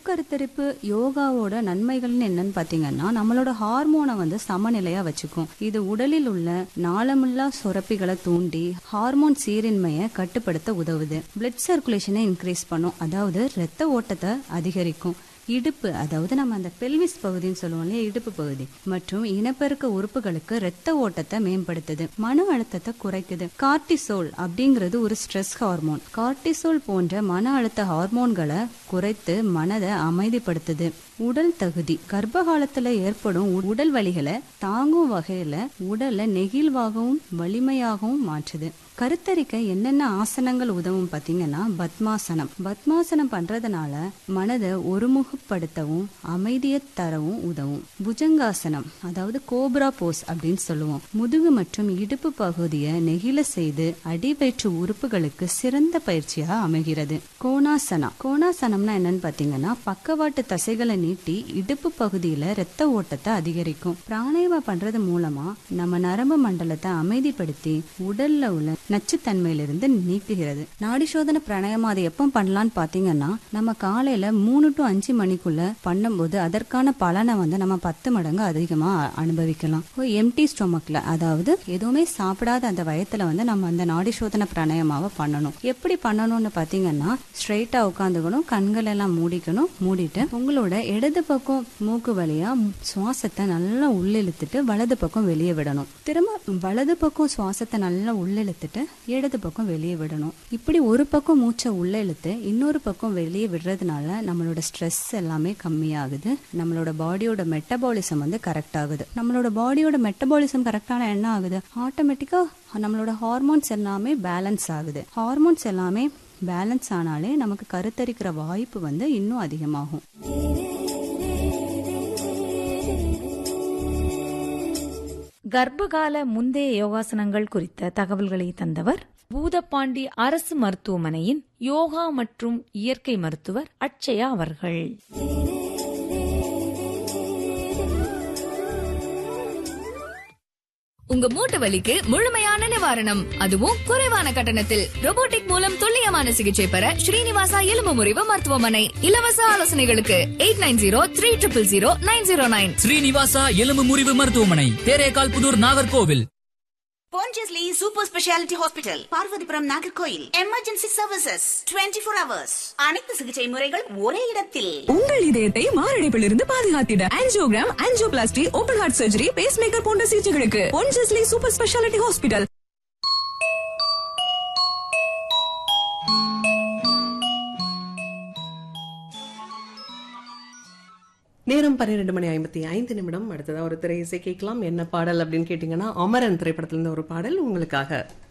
கருத்தரிப்பு யோகாவோட நன்மைகள்னு என்னன்னு பாத்தீங்கன்னா நம்மளோட ஹார்மோனை வந்து சமநிலையா வச்சுக்கும் இது உடலில் உள்ள நாளமில்லா சுரப்பிகளை தூண்டி ஹார்மோன் சீரின்மையை கட்டுப்படுத்த உதவுது பிளட் சர்க்குலேஷனை இன்க்ரீஸ் பண்ணும் அதாவது ரத்த ஓட்டத்தை அதிகரிக்கும் இடுப்பு அதாவது நம்ம அந்த பெல்விஸ் பகுதின்னு சொல்லுவோம் இல்லையா இடுப்பு பகுதி மற்றும் இனப்பெருக்க உறுப்புகளுக்கு இரத்த ஓட்டத்தை மேம்படுத்துது மன அழுத்தத்தை குறைக்குது கார்டிசோல் அப்படிங்கிறது ஒரு ஸ்ட்ரெஸ் ஹார்மோன் கார்டிசோல் போன்ற மன அழுத்த ஹார்மோன்களை குறைத்து மனதை அமைதிப்படுத்துது உடல் தகுதி கர்ப்ப காலத்துல ஏற்படும் உ- உடல் வலிகளை தாங்கும் வகையில உடலை நெகிழ்வாகவும் வலிமையாகவும் மாற்றுது கருத்தரிக்க என்னென்ன ஆசனங்கள் உதவும் பாத்தீங்கன்னா பத்மாசனம் பத்மாசனம் பண்றதுனால மனதை ஒருமுகப்படுத்தவும் அமைதியை தரவும் உதவும் புஜங்காசனம் அதாவது கோப்ரா போஸ் அப்படின்னு சொல்லுவோம் முதுகு மற்றும் இடுப்பு பகுதியை நெகிழ செய்து அடிவயிற்று உறுப்புகளுக்கு சிறந்த பயிற்சியா அமைகிறது கோணாசனா கோணாசனம்னா என்னன்னு பாத்தீங்கன்னா பக்கவாட்டு தசைகளை நீட்டி இடுப்பு பகுதியில இரத்த ஓட்டத்தை அதிகரிக்கும் பிராணாயாமம் பண்றது மூலமா நம்ம நரம்பு மண்டலத்தை அமைதிப்படுத்தி உடல்ல உள்ள நச்சுத்தன்மையிலிருந்து நீக்குகிறது நாடி சோதனை பிராணாயாமம் அது எப்போ பண்ணலாம்னு பாத்தீங்கன்னா நம்ம காலையில மூணு டு அஞ்சு மணிக்குள்ள பண்ணும்போது அதற்கான பலனை வந்து நம்ம பத்து மடங்கு அதிகமா அனுபவிக்கலாம் எம்டி ஸ்டொமக்ல அதாவது எதுவுமே சாப்பிடாத அந்த வயத்துல வந்து நம்ம அந்த நாடி சோதனை பிராணாயாமாவை பண்ணணும் எப்படி பண்ணணும்னு பாத்தீங்கன்னா ஸ்ட்ரைட்டா உட்காந்துக்கணும் கண்கள் எல்லாம் மூடிக்கணும் மூடிட்டு உங்களோட இடது பக்கம் மூக்கு வழியா சுவாசத்தை நல்லா உள்ளிழுத்துட்டு வலது பக்கம் வெளியே விடணும் திரும்ப வலது பக்கம் சுவாசத்தை நல்லா உள்ளிழுத்துட்டு இடது பக்கம் வெளியே விடணும் இப்படி ஒரு பக்கம் மூச்சை உள்ள இழுத்து இன்னொரு பக்கம் வெளியே விடுறதுனால நம்மளோட ஸ்ட்ரெஸ் எல்லாமே கம்மியாகுது நம்மளோட பாடியோட மெட்டபாலிசம் வந்து கரெக்ட் ஆகுது நம்மளோட பாடியோட மெட்டபாலிசம் கரெக்டான என்ன ஆகுது ஆட்டோமேட்டிக்கா நம்மளோட ஹார்மோன்ஸ் எல்லாமே பேலன்ஸ் ஆகுது ஹார்மோன்ஸ் எல்லாமே பேலன்ஸ் ஆனாலே நமக்கு கருத்தரிக்கிற வாய்ப்பு வந்து இன்னும் அதிகமாகும் கர்ப்பகால முந்தைய யோகாசனங்கள் குறித்த தகவல்களை தந்தவர் பூதப்பாண்டி அரசு மருத்துவமனையின் யோகா மற்றும் இயற்கை மருத்துவர் அட்சயா அவர்கள் உங்க மூட்டு வலிக்கு முழுமையான நிவாரணம் அதுவும் குறைவான கட்டணத்தில் robotic மூலம் துல்லியமான சிகிச்சை பெற ஸ்ரீனிவாசா எலும்பு முறிவு மருத்துவமனை இலவச ஆலோசனைகளுக்கு eight nine zero three triple zero nine zero nine Srinivasa எலும்பு முறிவு மருத்துவமனை Therekal Pudur Nagercoil Pondicherry Super Speciality Hospital, Parvathipuram Nagercoil emergency services 24 four hours அனைத்து சிகிச்சை முறைகள் ஒரே இடத்தில் உங்கள் இதயத்தை மாரடைப்பிலிருந்து பாதுகாத்திட angiogram angioplasty open heart surgery pacemaker போன்ற சிகிச்சைகளுக்கு பொன்ஜஸ்லி சூப்பர் ஸ்பெஷாலிட்டி ஹாஸ்பிட்டல் நேரம் பன்னிரெண்டு மணி ஐம்பத்தி ஐந்து நிமிடம் அடுத்ததா ஒரு திரை இசை கேட்கலாம் என்ன பாடல் அப்படின்னு கேட்டீங்கன்னா அமரன் திரைப்படத்திலிருந்து ஒரு பாடல் உங்களுக்காக